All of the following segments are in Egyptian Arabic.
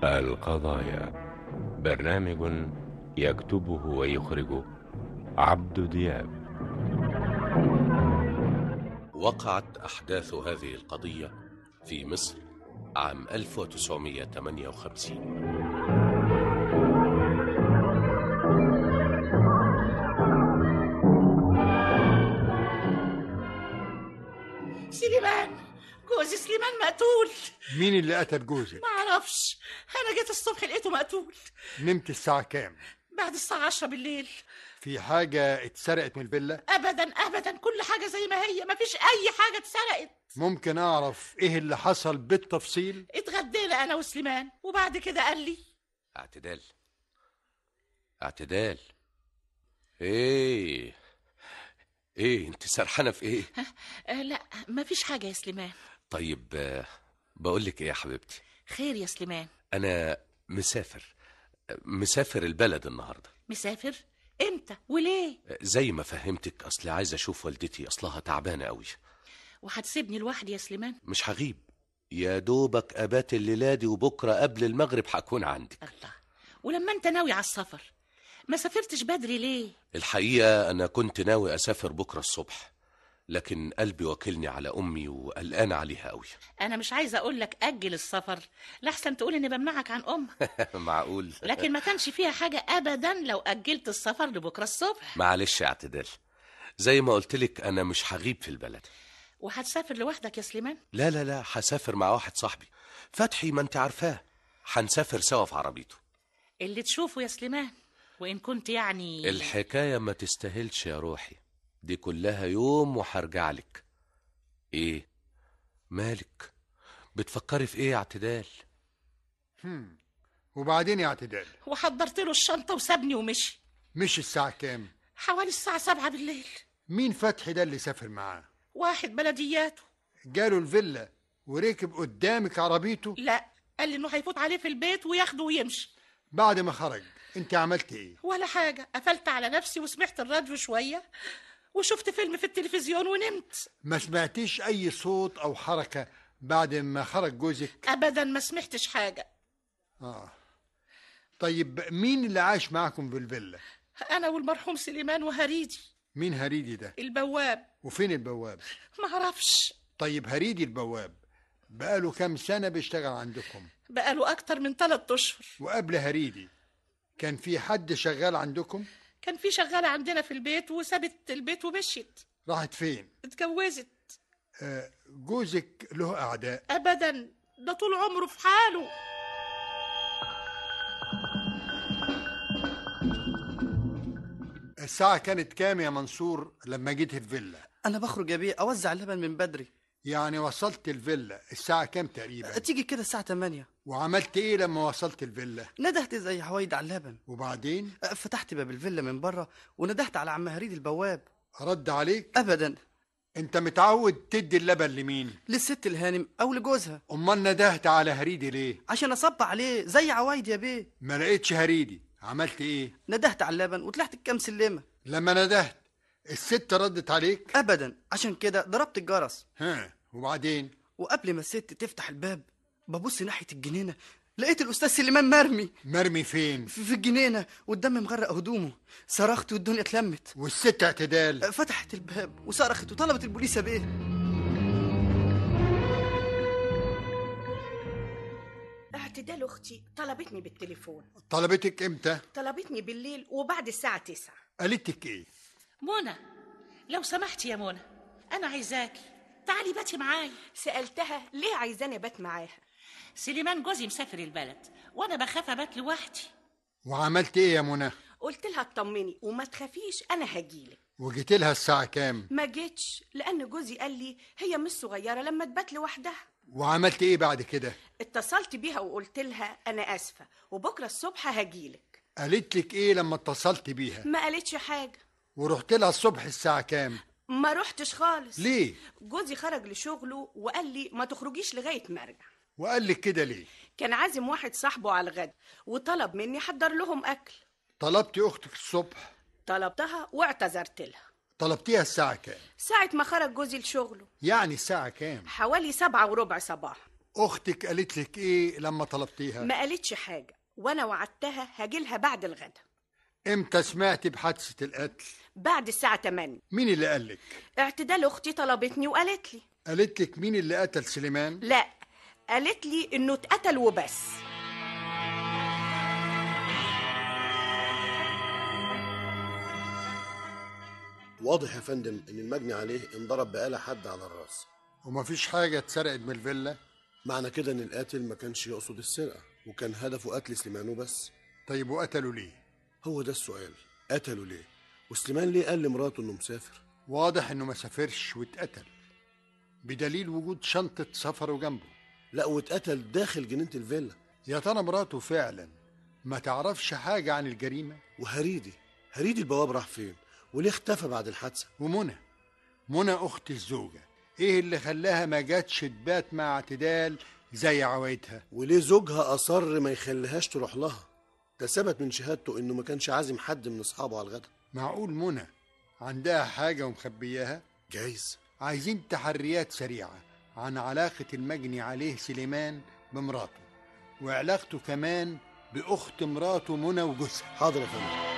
القضايا برنامج يكتبه ويخرجه عبد دياب وقعت أحداث هذه القضية في مصر عام 1958 سليمان جوزي سليمان مقتول مين اللي قتل جوزك ما اعرفش انا جيت الصبح لقيته مقتول نمت الساعة كام بعد الساعة 10 بالليل في حاجة اتسرقت من الفيلا ابدا ابدا كل حاجة زي ما هي مفيش اي حاجة اتسرقت ممكن اعرف ايه اللي حصل بالتفصيل اتغدينا انا وسليمان وبعد كده قال لي اعتدال اعتدال ايه ايه انت سرحانة في ايه آه لا مفيش حاجة يا سليمان طيب آه، بقول لك ايه يا حبيبتي خير يا سليمان انا مسافر مسافر البلد النهارده مسافر امتى وليه زي ما فهمتك اصل عايز اشوف والدتي اصلها تعبانه قوي وهتسيبني لوحدي يا سليمان مش هغيب يا دوبك ابات الليله دي وبكره قبل المغرب هكون عندك الله ولما انت ناوي على السفر ما سافرتش بدري ليه الحقيقه انا كنت ناوي اسافر بكره الصبح لكن قلبي واكلني على امي وقلقان عليها قوي انا مش عايزه اقول لك اجل السفر لحسن تقول اني بمنعك عن امك معقول لكن ما كانش فيها حاجه ابدا لو اجلت السفر لبكره الصبح معلش يا اعتدال زي ما قلت لك انا مش هغيب في البلد وهتسافر لوحدك يا سليمان لا لا لا هسافر مع واحد صاحبي فتحي ما انت عارفاه هنسافر سوا في عربيته اللي تشوفه يا سليمان وان كنت يعني الحكاية ما تستاهلش يا روحي دي كلها يوم وهرجع لك ايه مالك بتفكري في ايه يا اعتدال هم. وبعدين يا اعتدال وحضرت له الشنطه وسابني ومشي مش الساعة كام حوالي الساعه سبعة بالليل مين فتحي ده اللي سافر معاه واحد بلدياته جاله الفيلا وركب قدامك عربيته لا قال لي انه هيفوت عليه في البيت وياخده ويمشي بعد ما خرج انت عملت ايه ولا حاجه قفلت على نفسي وسمعت الراديو شويه وشفت فيلم في التلفزيون ونمت ما سمعتيش اي صوت او حركة بعد ما خرج جوزك ابدا ما سمعتش حاجه اه طيب مين اللي عاش معكم في الفيلا انا والمرحوم سليمان وهريدي مين هريدي ده البواب وفين البواب ما اعرفش طيب هريدي البواب بقاله كام سنة بيشتغل عندكم بقاله اكتر من ثلاثة اشهر وقبل هريدي كان في حد شغال عندكم كان في شغاله عندنا في البيت وسابت البيت ومشيت راحت فين اتجوزت آه جوزك له أعداء ابدا ده طول عمره في حاله الساعة كانت كام يا منصور لما جيت الفيلا انا بخرج يا بيه اوزع اللبن من بدري يعني وصلت الفيلا الساعة كام تقريبا تيجي كده الساعه 8 وعملت ايه لما وصلت الفيلا ندهت زي حوايد على اللبن وبعدين فتحت باب الفيلا من بره وندهت على عم هريد البواب رد عليك ابدا انت متعود تدي اللبن لمين للست الهانم او لجوزها امال ندهت على هريدي ليه عشان اصب عليه زي عوايد يا بيه ما لقيتش هريدي عملت ايه ندهت على اللبن وطلعت الكام سلمه لما ندهت الست ردت عليك ابدا عشان كده ضربت الجرس ها وبعدين وقبل ما الست تفتح الباب ببص ناحيه الجنينه لقيت الاستاذ سليمان مرمي مرمي فين في في الجنينه والدم مغرق هدومه صرخت والدنيا اتلمت والست اعتدال فتحت الباب وصرخت وطلبت البوليس يا بيه اعتدال اختي طلبتني بالتليفون طلبتك امتى طلبتني بالليل وبعد الساعة تسعة قالتك ايه منى لو سمحتي يا منى انا عايزاكي تعالي باتي معايا سألتها ليه عايزاني ابات معاها سليمان جوزي مسافر البلد وانا بخاف ابات لوحدي وعملت ايه يا منى قلت لها اطمني وما تخافيش انا هجيلك وجيت لها الساعة كام ما جيتش لان جوزي قال لي هي مش صغيرة لما تبات لوحدها وعملت ايه بعد كده اتصلت بيها وقلت لها انا اسفة وبكرة الصبح هجيلك قالت لك ايه لما اتصلت بيها ما قالتش حاجة ورحت لها الصبح الساعة كام ما رحتش خالص ليه جوزي خرج لشغله وقال لي ما تخرجيش لغاية ما ارجع وقال لك كده ليه كان عازم واحد صاحبه على الغد وطلب مني حضر لهم اكل طلبتي اختك الصبح طلبتها واعتذرت لها طلبتيها الساعة كام ساعة ما خرج جوزي لشغله يعني الساعة كام حوالي سبعة وربع صباح اختك قالت لك ايه لما طلبتيها ما قالتش حاجة وانا وعدتها هجيلها بعد الغدا امتى سمعتي بحادثه القتل بعد الساعة 8 مين اللي قال لك اعتدال اختي طلبتني وقالت لي قالت لك مين اللي قتل سليمان لا قالت لي انه اتقتل وبس واضح يا فندم ان المجني عليه انضرب بآلة حد على الراس ومفيش حاجه اتسرقت من الفيلا معنى كده ان القاتل ما كانش يقصد السرقة وكان هدفه قتل سليمان وبس طيب وقتلوا ليه هو ده السؤال قتله ليه وسليمان ليه قال لمراته انه مسافر واضح انه ما سافرش واتقتل بدليل وجود شنطه سفره جنبه لا واتقتل داخل جنينة الفيلا يا ترى مراته فعلا ما تعرفش حاجه عن الجريمه وهريدي هريدي البواب راح فين وليه اختفى بعد الحادثة ومنى منى اخت الزوجه ايه اللي خلاها ما جاتش تبات مع اعتدال زي عوايدها وليه زوجها اصر ما يخليهاش تروح لها ده ثبت من شهادته انه ما كانش عازم حد من اصحابه على الغدا معقول منى عندها حاجه ومخبياها جايز عايزين تحريات سريعه عن علاقه المجني عليه سليمان بمراته وعلاقته كمان باخت مراته منى وجوزها حاضر يا فندم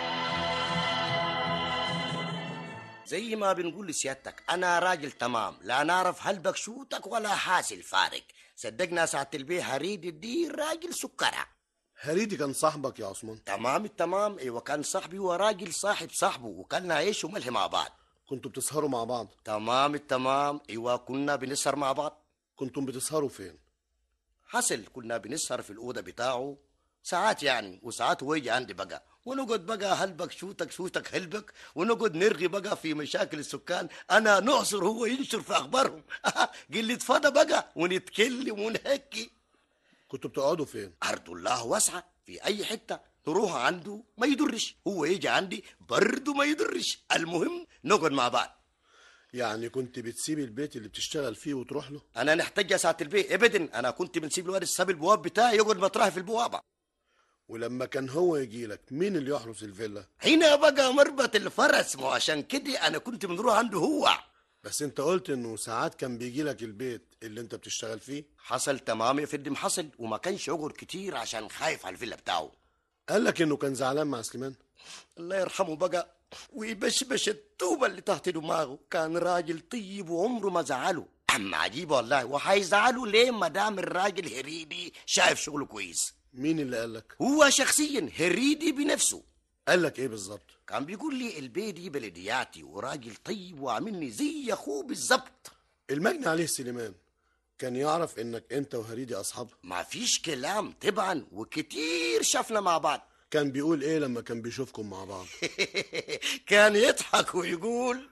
زي ما بنقول لسيادتك انا راجل تمام لا نعرف هل بكشوتك ولا حاسل فارق صدقنا ساعة البيه هريد دي راجل سكرة هريدي كان صاحبك يا عثمان تمام التمام ايوه كان صاحبي وراجل صاحب صاحبه وكلنا عيش وملح مع بعض كنتوا بتسهروا مع بعض تمام التمام ايوه كنا بنسهر مع بعض كنتم بتسهروا فين حصل كنا بنسهر في الأوضة بتاعه ساعات يعني وساعات هو يجي عندي بقى ونقعد بقى هلبك شوتك شوتك هلبك ونقعد نرغي بقى في مشاكل السكان انا نعصر هو ينشر في اخبارهم قلة فضا بقى ونتكلم ونحكي كنتوا بتقعدوا فين أرض الله واسعة في أي حتة نروح عنده ما يدرش هو يجي عندي برضه ما يدرش المهم نقعد مع بعض يعني كنت بتسيب البيت اللي بتشتغل فيه وتروح له أنا نحتاج يا ساعة البيت أبدا أنا كنت بنسيب الواد الساب البواب بتاعي يقعد مطرحي في البوابة ولما كان هو يجي لك مين اللي يحرس الفيلا هنا بقى مربط الفرس ما عشان كده أنا كنت بنروح عنده هو بس انت قلت انه ساعات كان بيجي لك البيت اللي انت بتشتغل فيه حصل تمام يا فندم حصل وما كانش يقعد كتير عشان خايف على الفيلا بتاعه قال لك انه كان زعلان مع سليمان الله يرحمه بقى ويبشبش الطوبة اللي تحت دماغه كان راجل طيب وعمره ما زعله أما عجيب والله وحيزعله ليه ما دام الراجل هريدي شايف شغله كويس مين اللي قال لك هو شخصيا هريدي بنفسه قال لك ايه بالظبط كان بيقول لي البيت دي بلدياتي وراجل طيب وعاملني زي اخوه بالظبط المجني عليه سليمان كان يعرف انك انت وهريدي اصحاب ما فيش كلام طبعا وكتير شافنا مع بعض كان بيقول ايه لما كان بيشوفكم مع بعض كان يضحك ويقول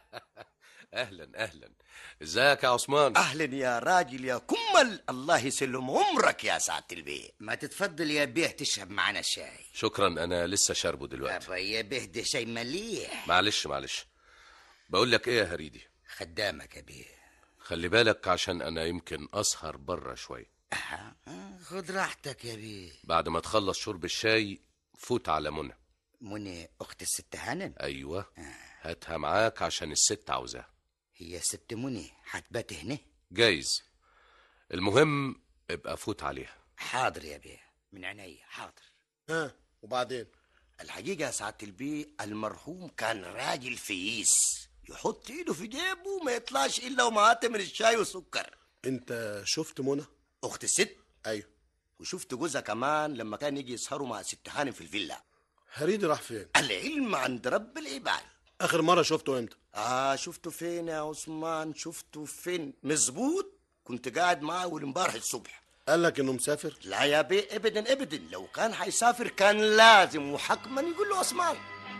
اهلا اهلا ازيك يا عثمان اهلا يا راجل يا كمل الله يسلم عمرك يا سعاده البيه ما تتفضل يا بيه تشرب معنا شاي شكرا انا لسه شاربه دلوقتي أبا يا بيه ده شاي مليح معلش معلش بقول لك ايه يا هريدي خدامك يا بيه خلي بالك عشان انا يمكن اسهر بره شويه أها، خد راحتك يا بيه بعد ما تخلص شرب الشاي فوت على منى منى أخت الست هانم ايوه هاتها معاك عشان الست عاوزاها هي ست منى هتبات هنا جايز المهم ابقى فوت عليها حاضر يا بيه من عيني حاضر ها وبعدين الحقيقه يا سعاده البيه المرحوم كان راجل فييس يحط ايده في جيبه وما يطلعش الا ومعاه تمر الشاي وسكر انت شفت منى اخت الست ايوه وشفت جوزها كمان لما كان يجي يسهروا مع ست هانم في الفيلا هريدي راح فين العلم عند رب العباد اخر مره شفته امتى اه شفته فين يا عثمان شفته فين مظبوط كنت قاعد معاه اول امبارح الصبح قال لك انه مسافر لا يا بيه ابدا ابدا لو كان حيسافر كان لازم وحكما يقول له عثمان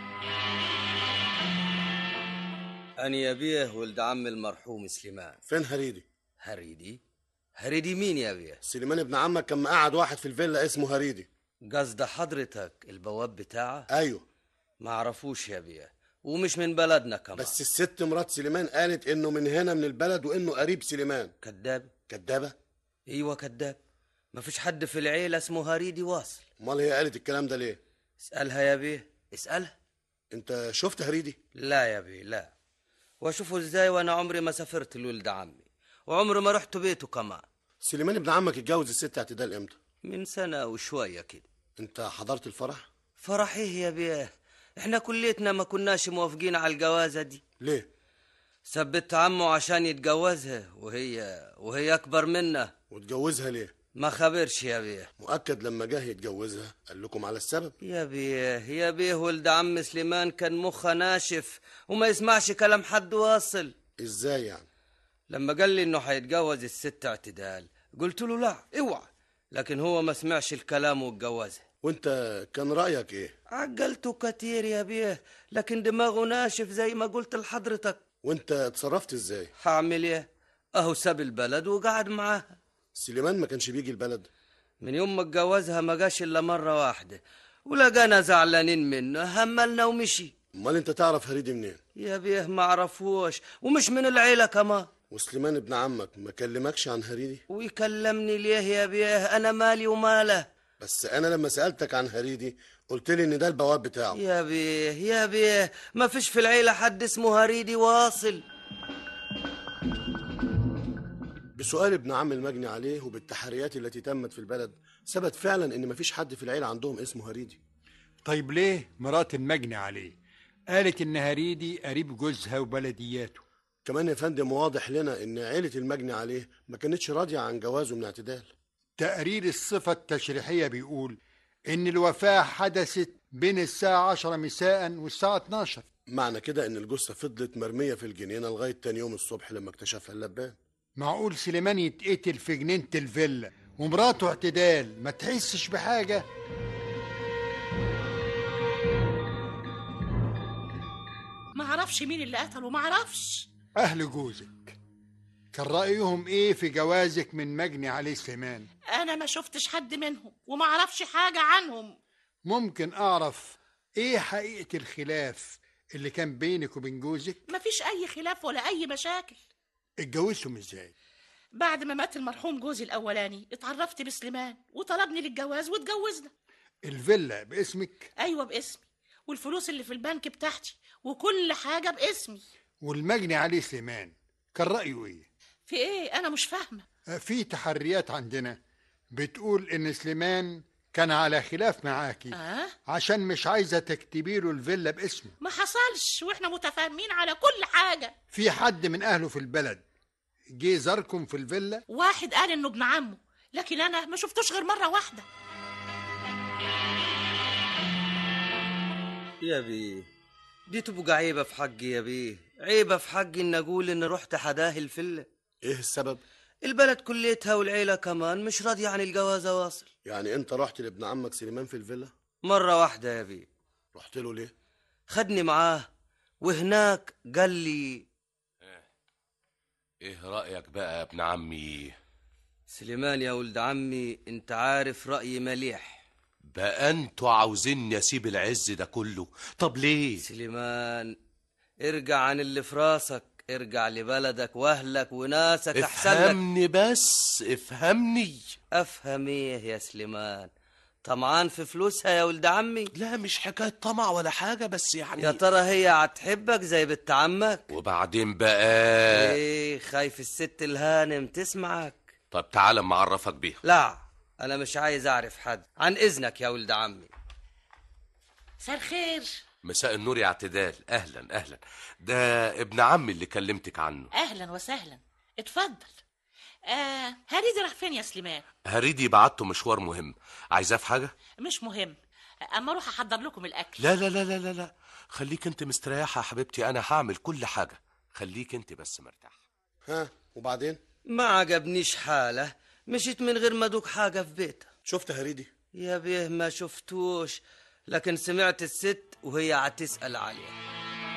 أنا يا بيه ولد عم المرحوم سليمان فين هريدي هريدي هريدي مين يا بيه سليمان ابن عمك كان مقعد واحد في الفيلا اسمه هريدي قصد حضرتك البواب بتاعه ايوه ما عرفوش يا بيه ومش من بلدنا كمان بس الست مرات سليمان قالت انه من هنا من البلد وانه قريب سليمان كذاب كدابه ايوه كذاب ما فيش حد في العيلة اسمه هريدي واصل امال هي قالت الكلام ده ليه اسألها يا بيه اسألها انت شفت هريدي لا يا بيه لا واشوفه ازاي وانا عمري ما سافرت لولد عمي وعمري ما رحت بيته كمان سليمان ابن عمك اتجوز الست اعتدال امتى من سنة وشوية كده انت حضرت الفرح فرح ايه يا بيه احنا كليتنا ما كناش موافقين على الجوازة دي ليه ثبت عمه عشان يتجوزها وهي وهي اكبر منا واتجوزها ليه ما خبرش يا بيه مؤكد لما جه يتجوزها قال لكم على السبب يا بيه يا بيه ولد عم سليمان كان مخه ناشف وما يسمعش كلام حد واصل ازاي يعني لما قال لي انه هيتجوز الست اعتدال قلت له لا اوعى لكن هو ما سمعش الكلام واتجوزها وانت كان رايك ايه عقلته كتير يا بيه لكن دماغه ناشف زي ما قلت لحضرتك وانت اتصرفت ازاي هعمل ايه اهو ساب البلد وقعد معاها سليمان ما كانش بيجي البلد من يوم ما اتجوزها ما جاش الا مره واحده ولقانا زعلانين منه هملنا ومشي امال انت تعرف هريدي منين يا بيه ما عرفوش ومش من العيله كمان وسليمان ابن عمك ما كلمكش عن هريدي ويكلمني ليه يا بيه انا مالي وماله بس انا لما سالتك عن هريدي قلت لي ان ده البواب بتاعه يا بيه يا بيه ما فيش في العيله حد اسمه هريدي واصل بسؤال ابن عم المجني عليه وبالتحريات التي تمت في البلد ثبت فعلا ان مفيش حد في العيله عندهم اسمه هريدي طيب ليه مرات المجني عليه قالت ان هريدي قريب جوزها وبلدياته كمان يا فندم واضح لنا ان عيله المجني عليه ما كانتش راضيه عن جوازه من اعتدال تقرير الصفة التشريحية بيقول إن الوفاة حدثت بين الساعة 10 مساء والساعة 12 معنى كده ان الجثه فضلت مرميه في الجنينه لغايه تاني يوم الصبح لما اكتشفها اللبان معقول سليمان يتقتل في جنينة الفيلا ومراته اعتدال ما تحسش بحاجة ما اعرفش مين اللي قتله ما اعرفش أهل جوزك كان رأيهم إيه في جوازك من مجني عليه سليمان انا ما شفتش حد منهم وما اعرفش حاجه عنهم ممكن أعرف إيه حقيقة الخلاف اللي كان بينك وبين جوزك ما فيش اي خلاف ولا اي مشاكل اتجوزتم إزاي بعد ما مات المرحوم جوزي الاولاني اتعرفت بسليمان وطلبني للجواز واتجوزنا الفيلا باسمك ايوه باسمي والفلوس اللي في البنك بتاعتي وكل حاجه باسمي والمجني عليه سليمان كان رأيه إيه في ايه انا مش فاهمه في تحريات عندنا بتقول ان سليمان كان على خلاف معاكي اه عشان مش عايزه تكتبي له الفيلا باسمه ما حصلش واحنا متفاهمين على كل حاجه في حد من اهله في البلد جه زاركم في الفيلا واحد قال انه ابن عمه لكن انا ما شفتوش غير مره واحده يا بيه دي تبقى عيبة في حقي يا بيه عيبة في حقي ان اقول ان رحت حداه الفلة ايه السبب البلد كليتها والعيلة كمان مش راضية عن الجوازة واصل يعني انت رحت لابن عمك سليمان في الفيلا مرة واحدة يا بيه رحت له ليه خدني معاه وهناك قال لي ايه رأيك بقى يا ابن عمي سليمان يا ولد عمي انت عارف رأيي مليح بقى انتوا عاوزيني اسيب العز ده كله طب ليه سليمان ارجع عن اللي في راسك ارجع لبلدك واهلك وناسك احسن لك افهمني بس افهمني افهم ايه يا سليمان طمعان في فلوسها يا ولد عمي لا مش حكاية طمع ولا حاجة بس يعني يا ترى هي هتحبك زي بنت عمك وبعدين بقى ايه خايف الست الهانم تسمعك طب تعالى اما اعرفك بيها لا انا مش عايز اعرف حد عن اذنك يا ولد عمي مساء الخير مساء النور يا اعتدال اهلا اهلا ده ابن عمي اللي كلمتك عنه اهلا وسهلا اتفضل آه هريدي راح فين يا سليمان هريدي بعته مشوار مهم عايزاه في حاجة مش مهم اما اروح احضر لكم الاكل لا لا لا لا لا لا خليك انت مستريحة يا حبيبتي انا هعمل كل حاجة خليك انت بس مرتاح ها وبعدين ما عجبنيش حاله مشيت من غير ما ادوق حاجه في بيتها شفت هريدي يا بيه ما شفتوش لكن سمعت الست وهي عتسأل عليه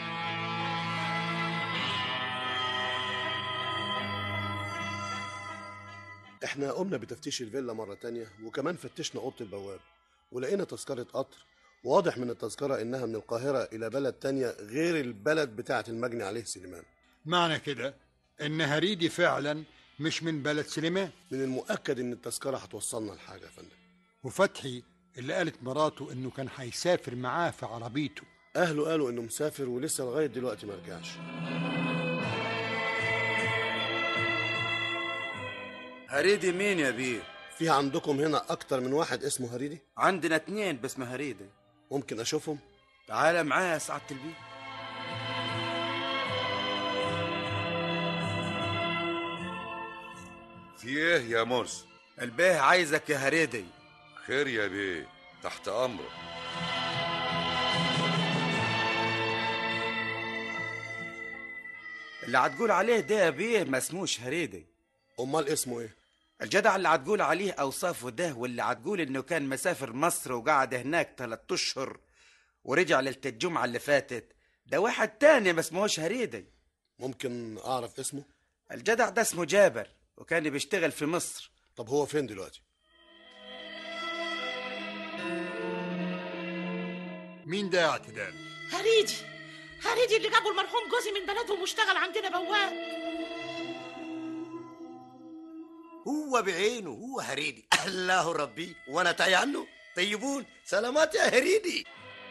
احنا قمنا بتفتيش الفيلا مرة تانية وكمان فتشنا أوضة البواب ولقينا تذكرة قطر واضح من التذكرة إنها من القاهرة إلى بلد تانية غير البلد بتاعة المجني عليه سليمان معنى كده ان هريدي فعلا مش من بلد سليمان من المؤكد إن التذكرة هتوصلنا لحاجة يا فندم وفتحي اللي قالت مراته انه كان هيسافر معاه في عربيته أهله قالوا إنه مسافر ولسه لغاية دلوقتي ما رجعش هريدي مين يا بيه في عندكم هنا اكتر من واحد اسمه هريدي عندنا اتنين باسم هريدي ممكن اشوفهم تعال معايا يا سعادة البيه في ايه يا مرسي البيه عايزك يا هريدي خير يا بيه تحت امرك اللي هتقول عليه ده يا بيه ما اسموش هريدي امال اسمه ايه الجدع اللي هتقول عليه اوصافه ده واللي هتقول انه كان مسافر مصر وقعد هناك تلات اشهر ورجع ليله الجمعه اللي فاتت ده واحد تاني ما اسمهوش هريدي ممكن اعرف اسمه الجدع ده اسمه جابر وكان بيشتغل في مصر طب هو فين دلوقتي مين ده يا اعتدال هريدي هريدي اللي جابوا المرحوم جوزي من بلدهم واشتغل عندنا بواب هو بعينه هو هريدي الله ربي وانا تاي عنه طيبون سلامات يا هريدي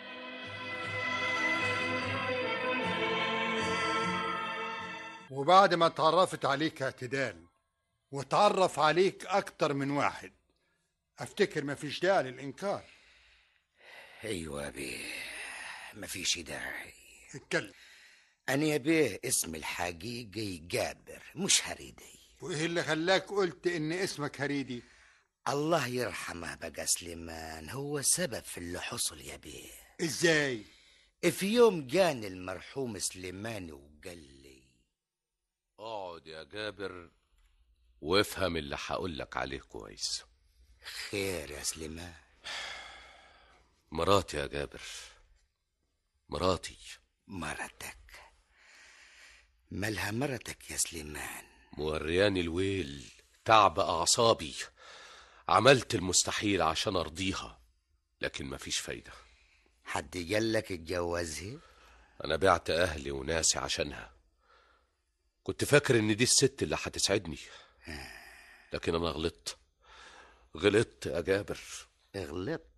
وبعد ما اتعرفت عليك اعتدال وتعرف عليك أكتر من واحد أفتكر ما فيش داعي للإنكار ايوه يا بيه مفيش داعي اتكلم انا يا بيه اسمي الحقيقي جابر مش هريدي وإيه اللي خلاك قلت إن اسمك هريدي الله يرحمه بقى سليمان هو سبب في اللي حصل يا بيه إزاي في يوم جاني المرحوم سليمان وقال لي اقعد يا جابر وافهم اللي هقولك عليه كويس خير يا سليمان مراتي يا جابر مراتي مرتك مالها مرتك يا سليمان مورياني الويل تعب أعصابي عملت المستحيل عشان أرضيها لكن مفيش فايدة حد قالك اتجوزها أنا بعت أهلي وناسي عشانها كنت فاكر إن دي الست اللي هتسعدني لكن أنا غلطت غلطت يا جابر غلطت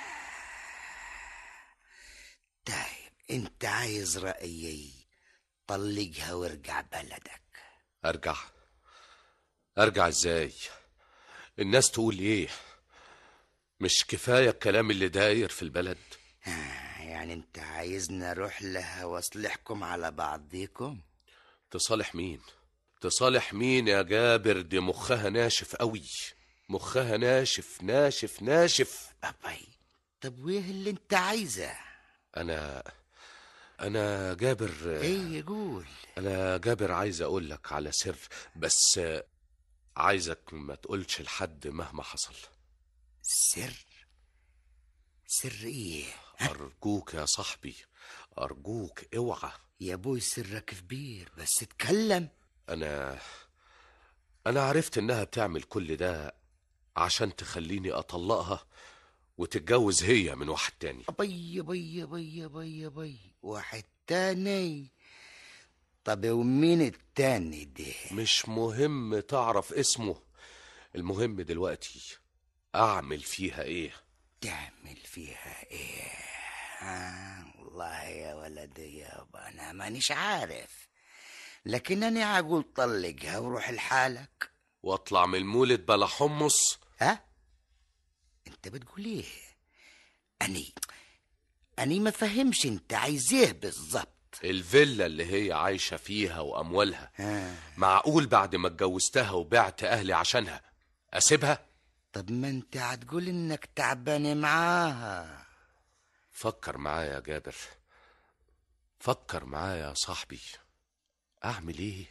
طيب انت عايز رأيي طلقها وارجع بلدك أرجع أرجع إزاي الناس تقول إيه مش كفاية الكلام اللي داير في البلد آه، يعني انت عايزني اروح لها واصلحكم على بعضيكم تصالح مين تصالح مين يا جابر دي مخها ناشف قوي مخها ناشف ناشف ناشف أبي طب وايه اللي انت عايزه انا انا جابر ايه قول انا جابر عايز اقول لك على سر بس عايزك ما تقولش لحد مهما حصل سر سر ايه ارجوك يا صاحبي ارجوك اوعى يا ابوي سرك كبير بس اتكلم انا انا عرفت انها بتعمل كل ده عشان تخليني اطلقها وتتجوز هي من واحد تاني بي بي بي بي بي واحد تاني طب ومين التاني ده مش مهم تعرف اسمه المهم دلوقتي اعمل فيها ايه تعمل فيها ايه آه والله يا ولدي يابا انا مانيش عارف لكن انا اقول طلقها وروح لحالك واطلع من المولد بلا حمص ها انت بتقول ايه اني اني ما فهمش انت عايز ايه بالظبط الفيلا اللي هي عايشة فيها وأموالها آه. معقول بعد ما اتجوزتها وبعت أهلي عشانها أسيبها؟ طب ما انت هتقول انك تعبان معاها فكر معايا يا جابر فكر معايا يا صاحبي أعمل إيه؟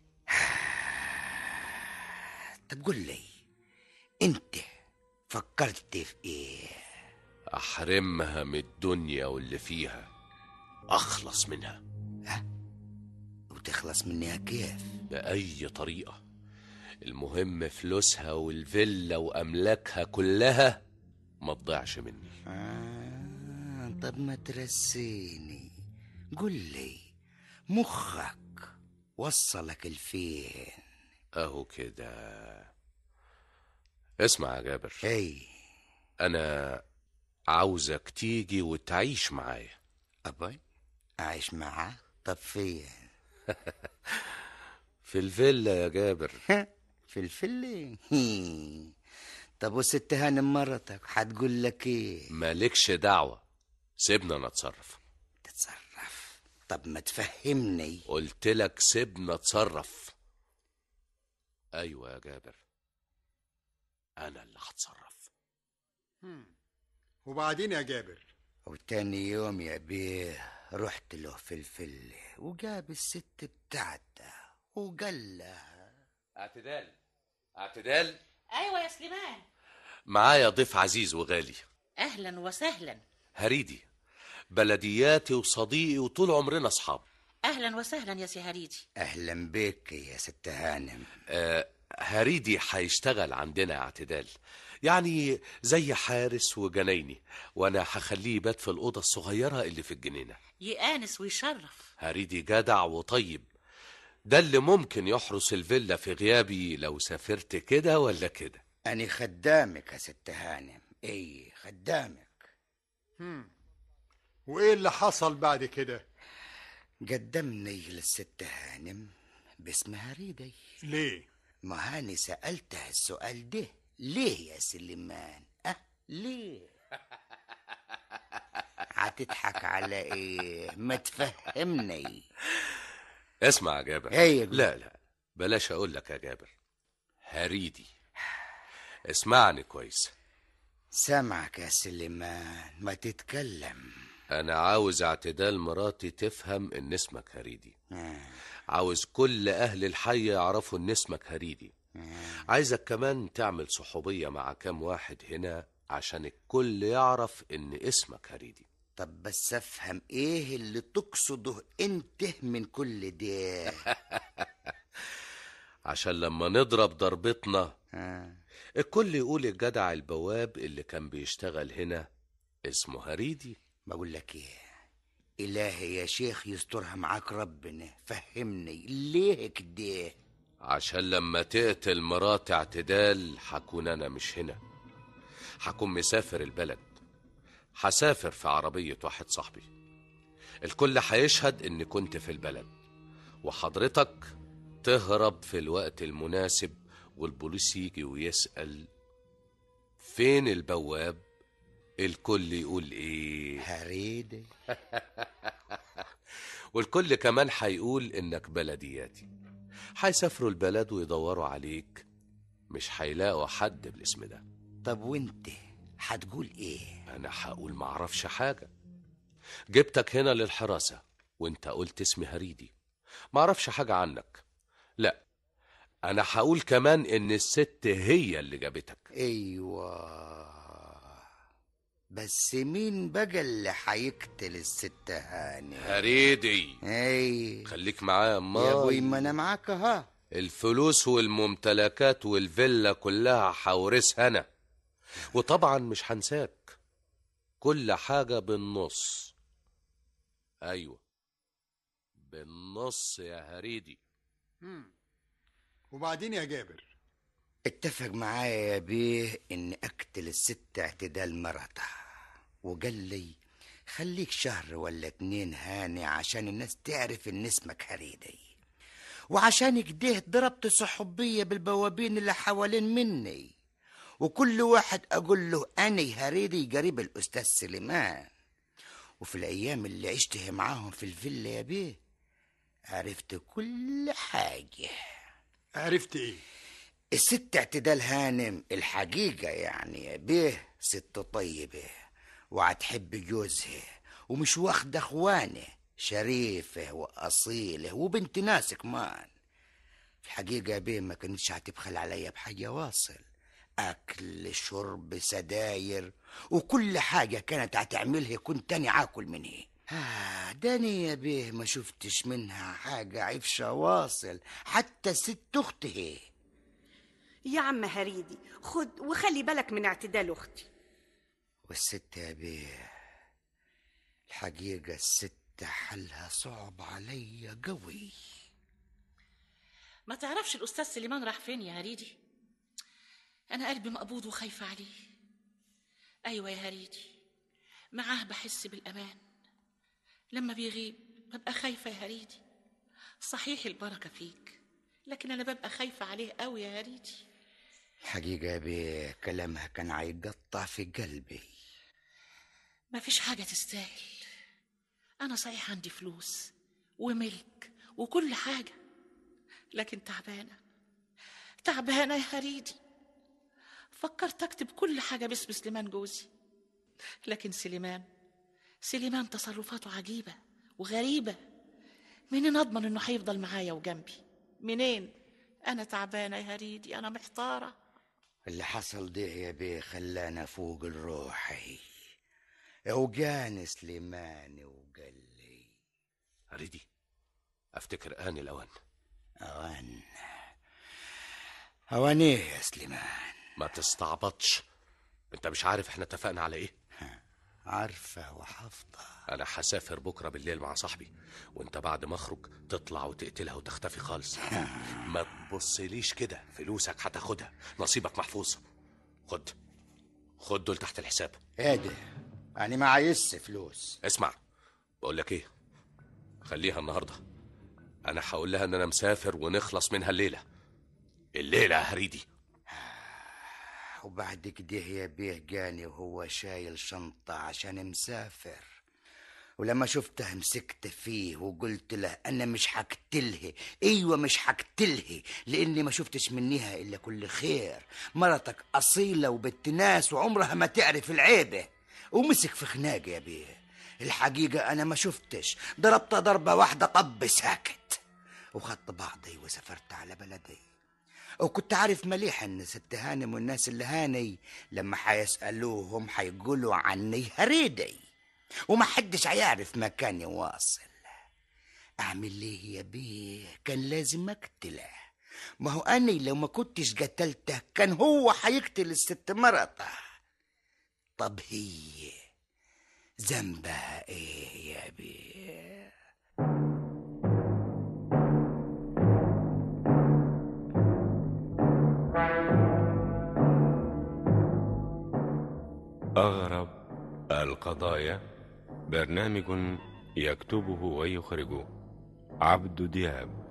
طب قول لي انت فكرت في ايه أحرمها من الدنيا واللي فيها أخلص منها وتخلص منها كيف بأي طريقة المهم فلوسها والفيلا وأملاكها كلها ما تضيعش مني آه طب ما ترسيني قول لي مخك وصلك الفين أهو كده اسمع يا جابر اي أنا عاوزك تيجي وتعيش معايا أبي أعيش معاه طب فين في الفيلا يا جابر في الفلة طب وست هانم مرتك هتقول لك ايه مالكش دعوة سيبنا نتصرف تتصرف طب ما تفهمني قلت لك سيبنا نتصرف ايوه يا جابر انا اللي هتصرف وبعدين يا جابر وتاني يوم يا بيه رحت له في الفلة وجاب الست بتاعته وقال لها اعتدال اعتدال ايوه يا سليمان معايا ضيف عزيز وغالي اهلا وسهلا هريدي بلدياتي وصديقي وطول عمرنا اصحاب اهلا وسهلا يا سي هريدي اهلا بك يا ست هانم آه هريدي هيشتغل عندنا اعتدال يعني زي حارس وجنايني وانا هخليه يبات في الاوضه الصغيره اللي في الجنينه يآنس ويشرف هريدي جدع وطيب ده اللي ممكن يحرس الفيلا في غيابي لو سافرت كده ولا كده أنا خدامك يا ست هانم اي خدامك هم. وايه اللي حصل بعد كده قدمني للست هانم باسمها ريدي ليه ما هاني سألتها السؤال ده ليه يا سليمان أه ليه هتضحك على ايه ما تفهمني اسمع يا جابر هي قول. لا لا بلاش اقول لك يا جابر هريدي اسمعني كويس سامعك يا سليمان ما تتكلم انا عاوز اعتدال مراتي تفهم ان اسمك هريدي آه. عاوز كل اهل الحي يعرفوا ان اسمك هريدي عايزك كمان تعمل صحوبية مع كام واحد هنا عشان الكل يعرف ان اسمك هريدي طب بس افهم ايه اللي تقصده انت من كل ده عشان لما نضرب ضربتنا آه. الكل يقول الجدع البواب اللي كان بيشتغل هنا اسمه هريدي بقول لك ايه الهي يا شيخ يسترها معاك ربنا فهمني ليه كده عشان لما تقتل مرات اعتدال حكون انا مش هنا حكون مسافر البلد حسافر في عربية واحد صاحبي الكل هيشهد اني كنت في البلد وحضرتك تهرب في الوقت المناسب والبوليس يجي ويسأل فين البواب الكل يقول ايه هريدي والكل كمان هيقول انك بلدياتي هيسافروا البلد ويدوروا عليك مش هيلاقوا حد بالاسم ده طب وانت هتقول ايه انا هقول معرفش حاجة جبتك هنا للحراسة وانت قلت اسمي هريدي معرفش حاجة عنك لا انا هقول كمان ان الست هي اللي جابتك ايوه بس مين بقى اللي هيقتل الست هاني هريدي اي خليك معايا يا امال ابوي ما انا معاك ها الفلوس والممتلكات والفيلا كلها حورسها انا وطبعا مش هنساك كل حاجة بالنص ايوه بالنص يا هريدي هم. وبعدين يا جابر اتفق معايا يا بيه ان اقتل الست اعتدال مرتها وقال لي خليك شهر ولا اتنين هاني عشان الناس تعرف ان اسمك هريدي وعشان كده ضربت صحوبية بالبوابين اللي حوالين مني وكل واحد اقول له اني هريدي قريب الاستاذ سليمان وفي الايام اللي عشتها معاهم في الفيلا يا بيه عرفت كل حاجه عرفت ايه الست اعتدال هانم الحقيقة يعني يا بيه ست طيبة وهتحب جوزها ومش واخدة اخوانه شريفة وأصيلة وبنت ناس كمان الحقيقة يا بيه ما كانتش هتبخل عليا بحاجة واصل أكل شرب سداير وكل حاجة كانت هتعملها كنت تاني عاكل منها آه داني يا بيه ما شفتش منها حاجة عفشة واصل حتى ست أختها يا عم هريدي خد وخلي بالك من اعتدال اختي والست يا بيه الحقيقة الست حلها صعب عليا قوي ما تعرفش الأستاذ سليمان راح فين يا هريدي أنا قلبي مقبوض وخايفة عليه أيوة يا هريدي معاه بحس بالأمان لما بيغيب ببقى خايفة يا هريدي صحيح البركة فيك لكن انا ببقى خايفه عليه قوي يا هريدي حقيقة يا بيه كلامها كان هيقطع في قلبي ما فيش حاجه تستاهل انا صحيح عندي فلوس وملك وكل حاجه لكن تعبانه تعبانه يا هريدي فكرت اكتب كل حاجه باسم سليمان جوزي لكن سليمان سليمان تصرفاته عجيبه وغريبه منين اضمن انه هيفضل معايا وجنبي منين انا تعبانه يا هريدي انا محتاره اللي حصل ده يا بيه خلانا فوق الروحي وجاني سليمان وقال لي هريدي افتكر آن الأوان أوان أوان إيه يا سليمان ما تستعبطش انت مش عارف احنا اتفقنا على ايه عارفة وحافظة انا هسافر بكره بالليل مع صاحبي وانت بعد ما اخرج تطلع وتقتلها وتختفي خالص ما تبصليش كده فلوسك هتاخدها نصيبك محفوظ خد خد دول تحت الحساب ايه ده أنا ما عايزش فلوس اسمع بقول لك ايه خليها النهارده انا هقول لها ان انا مسافر ونخلص منها الليله الليله يا هريدي وبعد كده يا بيه جاني وهو شايل شنطة عشان مسافر ولما شفته مسكت فيه وقلت له أنا مش حقتله أيوة مش حقتله لأني ما شفتش منيها إلا كل خير مرتك أصيلة وبنت ناس وعمرها ما تعرف العيبة ومسك في خناقة يا بيه الحقيقة أنا ما شفتش ضربت ضربة واحدة طب ساكت وخدت بعضي وسافرت على بلدي وكنت عارف مليح ان ست هانم والناس اللي هاني لما حيسألوهم حيقولوا عني هريدي وما حدش هيعرف مكاني واصل اعمل ليه يا بيه كان لازم اقتله ما هو اني لو ما كنتش قتلته كان هو حيقتل الست مرته طب هي ذنبها ايه يا بيه أغرب القضايا برنامج يكتبه ويخرجه عبد دياب